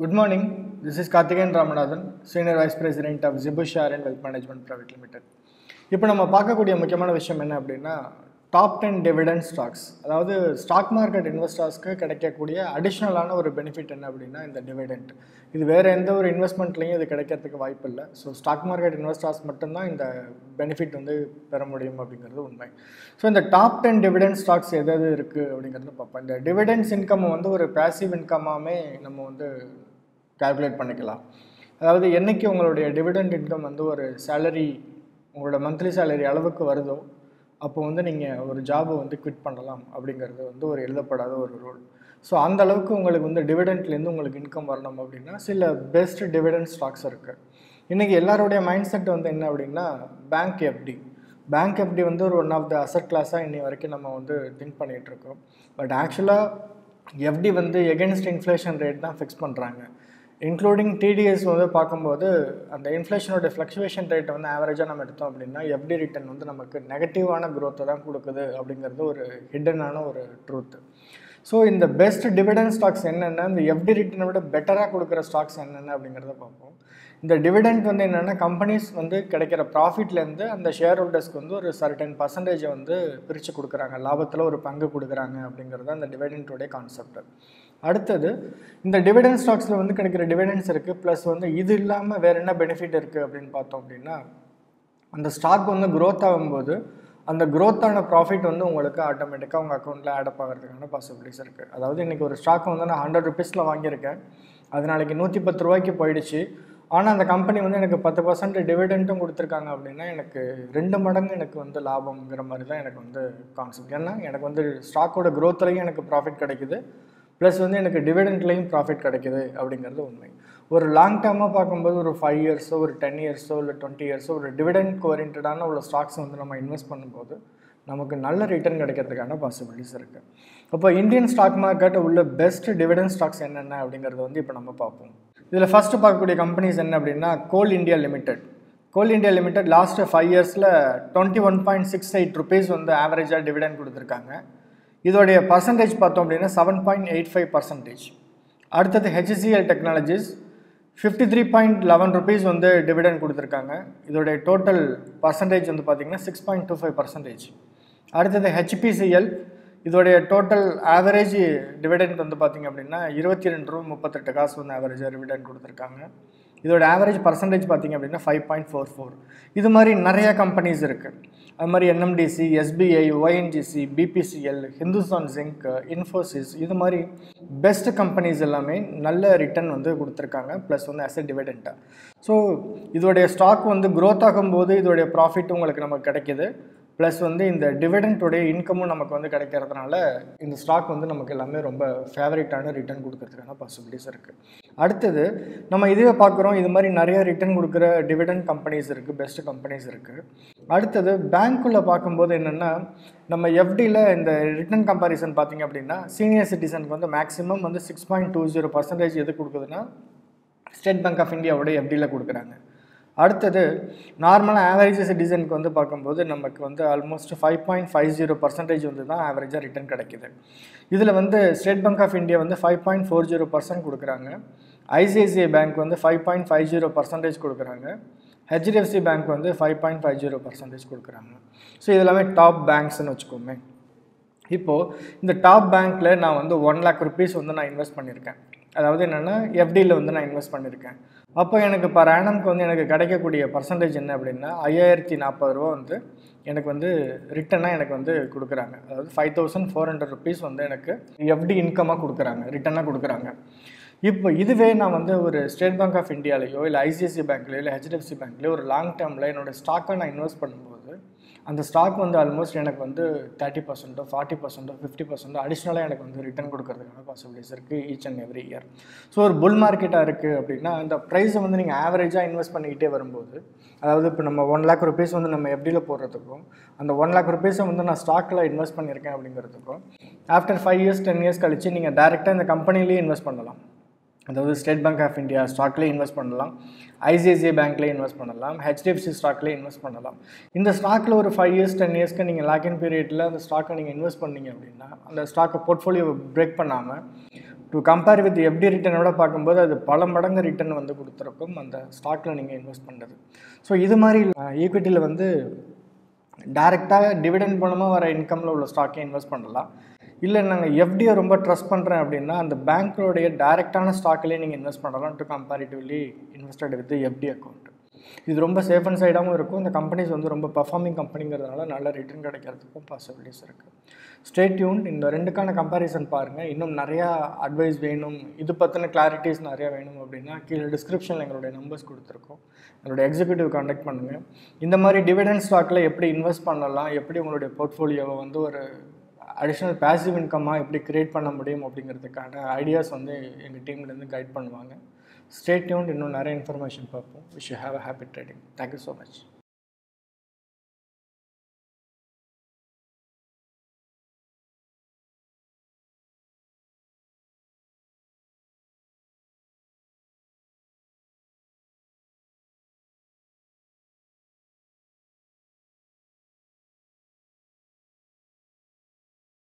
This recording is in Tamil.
Good morning. This is Karthikeyan Ramanathan, Senior Vice President of Zibu Share and Wealth Management Private Limited. இப்போ நம்ம பார்க்கக்கூடிய முக்கியமான விஷயம் என்ன அப்படின்னா டாப் டென் டிவிடெண்ட் ஸ்டாக்ஸ் அதாவது ஸ்டாக் மார்க்கெட் இன்வெஸ்டர்ஸ்க்கு கிடைக்கக்கூடிய அடிஷ்னலான ஒரு பெனிஃபிட் என்ன அப்படின்னா இந்த டிவிடெண்ட் இது வேறு எந்த ஒரு இன்வெஸ்ட்மெண்ட்லையும் இது கிடைக்கிறதுக்கு வாய்ப்பு இல்லை ஸோ ஸ்டாக் மார்க்கெட் இன்வெஸ்டர்ஸ் மட்டும்தான் இந்த பெனிஃபிட் வந்து பெற முடியும் அப்படிங்கிறது உண்மை ஸோ இந்த டாப் டென் டிவிடெண்ட் ஸ்டாக்ஸ் எது எது இருக்குது அப்படிங்கிறது பார்ப்போம் இந்த டிவிடெண்ட்ஸ் இன்கம் வந்து ஒரு பேசிவ் இன்கமாகவே நம்ம வந்து கால்குலேட் பண்ணிக்கலாம் அதாவது என்னைக்கு உங்களுடைய டிவிடெண்ட் இன்கம் வந்து ஒரு சேலரி உங்களோட மந்த்லி சேலரி அளவுக்கு வருதோ அப்போ வந்து நீங்கள் ஒரு ஜாபை வந்து குவிட் பண்ணலாம் அப்படிங்கிறது வந்து ஒரு எழுதப்படாத ஒரு ரூல் ஸோ அந்த அளவுக்கு உங்களுக்கு வந்து டிவிடெண்ட்லேருந்து உங்களுக்கு இன்கம் வரணும் அப்படின்னா சில பெஸ்ட் டிவிடெண்ட் ஸ்டாக்ஸ் இருக்குது இன்றைக்கி எல்லாருடைய மைண்ட் செட் வந்து என்ன அப்படின்னா பேங்க் எஃப்டி பேங்க் எஃப்டி வந்து ஒரு ஒன் ஆஃப் த அசட் கிளாஸாக இன்னி வரைக்கும் நம்ம வந்து திங்க் பண்ணிகிட்ருக்கோம் பட் ஆக்சுவலாக எஃப்டி வந்து எகென்ஸ்ட் இன்ஃப்ளேஷன் ரேட் தான் ஃபிக்ஸ் பண்ணுறாங்க இன்க்ளூடிங் டிடிஎஸ் வந்து பார்க்கும்போது அந்த இன்ஃப்ளேஷனோட ஃப்ளக்சுவேஷன் ரேட்டை வந்து ஆவரேஜாக நம்ம எடுத்தோம் அப்படின்னா எஃப்டி ரிட்டர்ன் வந்து நமக்கு நெகட்டிவான க்ரோத்தை தான் கொடுக்குது அப்படிங்கிறது ஒரு ஹிடனான ஒரு ட்ரூத்து ஸோ இந்த பெஸ்ட் டிவிடெண்ட் ஸ்டாக்ஸ் என்னென்ன இந்த எஃப்டி ரிட்டர்னை விட பெட்டராக கொடுக்குற ஸ்டாக்ஸ் என்னென்ன அப்படிங்கிறத பார்ப்போம் இந்த டிவிடெண்ட் வந்து என்னென்னா கம்பெனிஸ் வந்து கிடைக்கிற ப்ராஃபிட்லேருந்து அந்த ஷேர் ஹோல்டர்ஸ்க்கு வந்து ஒரு சர்டன் பர்சன்டேஜை வந்து பிரித்து கொடுக்குறாங்க லாபத்தில் ஒரு பங்கு கொடுக்குறாங்க அப்படிங்கிறது அந்த டிவிடெண்ட்டோடைய கான்செப்ட் அடுத்தது இந்த டிவிடெண்ட் ஸ்டாக்ஸில் வந்து கிடைக்கிற டிவிடெண்ட்ஸ் இருக்குது ப்ளஸ் வந்து இது இல்லாமல் வேறு என்ன பெனிஃபிட் இருக்குது அப்படின்னு பார்த்தோம் அப்படின்னா அந்த ஸ்டாக் வந்து க்ரோத் ஆகும்போது அந்த க்ரோத்தான ப்ராஃபிட் வந்து உங்களுக்கு ஆட்டோமேட்டிக்காக உங்கள் அக்கௌண்ட்டில் ஆடப் ஆகிறதுக்கான பாசிபிலிட்டிஸ் இருக்குது அதாவது இன்றைக்கி ஒரு ஸ்டாக் வந்து நான் ஹண்ட்ரட் ருபீஸில் வாங்கியிருக்கேன் அது நாளைக்கு நூற்றி பத்து ரூபாய்க்கு போயிடுச்சு ஆனால் அந்த கம்பெனி வந்து எனக்கு பத்து பர்சன்ட் டிவிடெண்ட்டும் கொடுத்துருக்காங்க அப்படின்னா எனக்கு ரெண்டு மடங்கு எனக்கு வந்து லாபம்ங்கிற மாதிரி தான் எனக்கு வந்து கான்செப்ட் ஏன்னா எனக்கு வந்து ஸ்டாக்கோட க்ரோத்லேயும் எனக்கு ப்ராஃபிட் கிடைக்குது ப்ளஸ் வந்து எனக்கு டிவிடெண்ட்லேயும் ப்ராஃபிட் கிடைக்குது அப்படிங்கிறது உண்மை ஒரு லாங் டேர்மாக பார்க்கும்போது ஒரு ஃபைவ் இயர்ஸோ ஒரு டென் இயர்ஸோ இல்லை டுவெண்ட்டி இயர்ஸோ ஒரு டிவிடெண்ட் ஓரியன்டான உள்ள ஸ்டாக்ஸ் வந்து நம்ம இன்வெஸ்ட் பண்ணும்போது நமக்கு நல்ல ரிட்டர்ன் கிடைக்கிறதுக்கான பாசிபிலிட்டிஸ் இருக்குது அப்போ இந்தியன் ஸ்டாக் மார்க்கெட் உள்ள பெஸ்ட் டிவிடெண்ட் ஸ்டாக்ஸ் என்னென்ன அப்படிங்கிறத வந்து இப்போ நம்ம பார்ப்போம் இதில் ஃபஸ்ட்டு பார்க்கக்கூடிய கம்பெனிஸ் என்ன அப்படின்னா Coal India Limited Coal India Limited last five இயர்ஸில் twenty one point six eight rupees வந்து ஆவரேஜாக டிவிடெண்ட் கொடுத்துருக்காங்க இதோடைய பர்சன்டேஜ் பார்த்தோம் அப்படின்னா seven point eight five percentage அடுத்தது HCL Technologies fifty three point eleven rupees வந்து டிவிடெண்ட் கொடுத்துருக்காங்க இதோடைய டோட்டல் பர்சன்டேஜ் வந்து பார்த்திங்கன்னா six point two five percentage அடுத்தது ஹெச்பிசிஎல் இதோடைய டோட்டல் ஆவரேஜ் டிவிடெண்ட் வந்து பார்த்திங்க அப்படின்னா இருபத்தி ரெண்டு ரூபா முப்பத்தெட்டு காசு வந்து ஆவரேஜாக டிவிடெண்ட் கொடுத்துருக்காங்க இதோட ஆவரேஜ் பர்சன்டேஜ் பார்த்திங்க அப்படின்னா ஃபைவ் பாயிண்ட் ஃபோர் ஃபோர் இது மாதிரி நிறைய கம்பெனிஸ் இருக்குது அது மாதிரி NMDC SBI ONGC BPCL Hindustan Zinc Infosys இது மாதிரி பெஸ்ட் கம்பெனிஸ் எல்லாமே நல்ல ரிட்டர்ன் வந்து கொடுத்துருக்காங்க ப்ளஸ் வந்து அசட் டிவிடெண்ட்டாக ஸோ இதோடைய ஸ்டாக் வந்து க்ரோத் ஆகும்போது இதோடைய ப்ராஃபிட் உங்களுக்கு நமக்கு கிடைக்கிது ப்ளஸ் வந்து இந்த டிவிடெண்ட்டோடைய இன்கமும் நமக்கு வந்து கிடைக்கிறதுனால இந்த ஸ்டாக் வந்து நமக்கு எல்லாமே ரொம்ப ஃபேவரட்டான ரிட்டர்ன் கொடுக்கறதுக்கான பாசிபிலிட்டிஸ் இருக்குது அடுத்தது நம்ம இதுவே பார்க்குறோம் இது மாதிரி நிறைய ரிட்டர்ன் கொடுக்குற டிவிடெண்ட் கம்பெனிஸ் இருக்குது பெஸ்ட் கம்பெனிஸ் இருக்குது அடுத்தது பேங்க்குள்ளே பார்க்கும்போது என்னென்னா நம்ம எஃப்டியில் இந்த ரிட்டர்ன் கம்பேரிசன் பார்த்திங்க அப்படின்னா சீனியர் சிட்டிசனுக்கு வந்து மேக்ஸிமம் வந்து six point two zero percentage எது கொடுக்குதுன்னா ஸ்டேட் பேங்க் ஆஃப் இந்தியாவோட எஃப்டியில் கொடுக்குறாங்க அடுத்தது நார்மலாக ஆவரேஜ் சிட்டிசனுக்கு வந்து பார்க்கும்போது நமக்கு வந்து almost five point five zero percentage வந்து தான் ஆவரேஜாக ரிட்டர்ன் கிடைக்கிது இதில் வந்து ஸ்டேட் பேங்க் ஆஃப் இந்தியா வந்து five point four zero percent கொடுக்குறாங்க ஐசிஐசிஐ பேங்க் வந்து five point five zero percentage கொடுக்குறாங்க ஹெச்டிஎஃப்சி பேங்க் வந்து five point five zero percentage கொடுக்குறாங்க ஸோ இது எல்லாமே டாப் பேங்க்ஸ்னு வச்சுக்கோமே இப்போது இந்த டாப் பேங்க்கில் நான் வந்து ஒன் லேக் ருபீஸ் வந்து நான் இன்வெஸ்ட் பண்ணியிருக்கேன் அதாவது என்னென்னா எஃப்டியில் வந்து நான் இன்வெஸ்ட் பண்ணியிருக்கேன் அப்போ எனக்கு பர் ஆனம்க்கு வந்து எனக்கு கிடைக்கக்கூடிய பர்சன்டேஜ் என்ன அப்படின்னா ஐயாயிரத்தி நாற்பது ரூபா வந்து எனக்கு வந்து ரிட்டனாக எனக்கு வந்து கொடுக்குறாங்க அதாவது five thousand four hundred rupees வந்து எனக்கு எஃப்டி இன்கமாக கொடுக்குறாங்க ரிட்டனாக கொடுக்குறாங்க இப்போ இதுவே நான் வந்து ஒரு ஸ்டேட் பேங்க் ஆஃப் இந்தியாலேயோ இல்லை ஐசிஐசி பேங்க்லேயோ இல்லை ஹெச்டிஎஃப்சி பேங்க்லேயோ ஒரு லாங் டேர்மில் என்னோடய ஸ்டாக்கை நான் இன்வெஸ்ட் பண்ணும்போது அந்த ஸ்டாக் வந்து ஆல்மோஸ்ட் எனக்கு வந்து தேர்ட்டி பர்சன்ட்டோ ஃபார்ட்டி பர்சன்ட்டோ ஃபிஃப்டி பர்சன்ட்டோ அடிஷ்னலாக எனக்கு வந்து ரிட்டர்ன் கொடுக்கறதுக்கான பாசிபிலிட்டிஸ் இருக்குது each and every year so ஒரு புல் மார்க்கெட்டாக இருக்குது அப்படின்னா அந்த ப்ரைஸை வந்து நீங்கள் ஆவரேஜாக இன்வெஸ்ட் பண்ணிக்கிட்டே வரும்போது அதாவது இப்போ நம்ம ஒன் லேக் ருபீஸ் வந்து நம்ம எஃப்டியில் போடுறதுக்கும் அந்த ஒன் லேக் ருபீஸை வந்து நான் ஸ்டாக்கில் இன்வெஸ்ட் பண்ணியிருக்கேன் அப்படிங்கிறதுக்கும் after five years ten years கழிச்சு நீங்கள் டேரெக்டாக இந்த கம்பெனிலேயே இன்வெஸ்ட் பண்ணலாம் அதாவது ஸ்டேட் பேங்க் ஆஃப் இந்தியா ஸ்டாக்லேயே இன்வெஸ்ட் பண்ணலாம் ஐசிஐசிஐ பேங்க்லேயே இன்வெஸ்ட் பண்ணலாம் ஹெச்டிஎஃப்சி ஸ்டாக்லேயே இன்வெஸ்ட் பண்ணலாம் இந்த ஸ்டாக்கில் ஒரு ஃபைவ் இயர்ஸ் டென் இயர்ஸ்க்கு நீங்கள் லாக்இன் பீரியடில் அந்த ஸ்டாக்கை நீங்கள் இன்வெஸ்ட் பண்ணீங்க அப்படின்னா அந்த ஸ்டாக்கை போர்ட்ஃபோலியோ பிரேக் பண்ணாமல் டு கம்பேர் வித் எஃப்டி ரிட்டர்னோட பார்க்கும்போது அது பல மடங்கு ரிட்டர்ன் வந்து கொடுத்துருக்கும் அந்த ஸ்டாக்கில் நீங்கள் இன்வெஸ்ட் பண்ணுறது ஸோ இது மாதிரி ஈக்விட்டியில் வந்து டேரெக்டாக டிவிடெண்ட் மூலமாக வர இன்கமில் உள்ள ஸ்டாக்கை இன்வெஸ்ட் பண்ணலாம் இல்லை நாங்கள் எஃப்டியை ரொம்ப ட்ரஸ்ட் பண்ணுறேன் அப்படின்னா அந்த பேங்க்கோடைய டேரெக்டான ஸ்டாக்லேயே நீங்கள் இன்வெஸ்ட் பண்ணலாம் to comparatively invested with FD account இது ரொம்ப சேஃப் அண்ட் சைடாகவும் இருக்கும் இந்த கம்பெனிஸ் வந்து ரொம்ப பர்ஃபார்மிங் கம்பெனிங்கிறதுனால நல்ல ரிட்டர்ன் கிடைக்கிறதுக்கும் பாசிபிலிட்டிஸ் இருக்குது ஸ்டேட் டியூன் இந்த ரெண்டுக்கான கம்பேரிசன் பாருங்கள் இன்னும் நிறையா அட்வைஸ் வேணும் இது பற்றின கிளாரிட்டிஸ் நிறையா வேணும் அப்படின்னா கீழே டிஸ்கிரிப்ஷனில் எங்களுடைய நம்பர்ஸ் கொடுத்துருக்கோம் எங்களுடைய எக்ஸிக்யூட்டிவ் கான்டாக்ட் பண்ணுங்கள் இந்த மாதிரி டிவிடெண்ட் ஸ்டாக்கில் எப்படி இன்வெஸ்ட் பண்ணலாம் எப்படி உங்களுடைய போர்ட்ஃபோலியோவை வந்து ஒரு அடிஷ்னல் பேசிவ் இன்கம்மாக எப்படி க்ரியேட் பண்ண முடியும் அப்படிங்கிறதுக்கான ஐடியாஸ் வந்து எங்கள் டீம்லேருந்து கைட் பண்ணுவாங்க ஸ்டேட் டியூன் இன்னும் நிறைய இன்ஃபர்மேஷன் பார்ப்போம் wish you have a happy trading thank you so much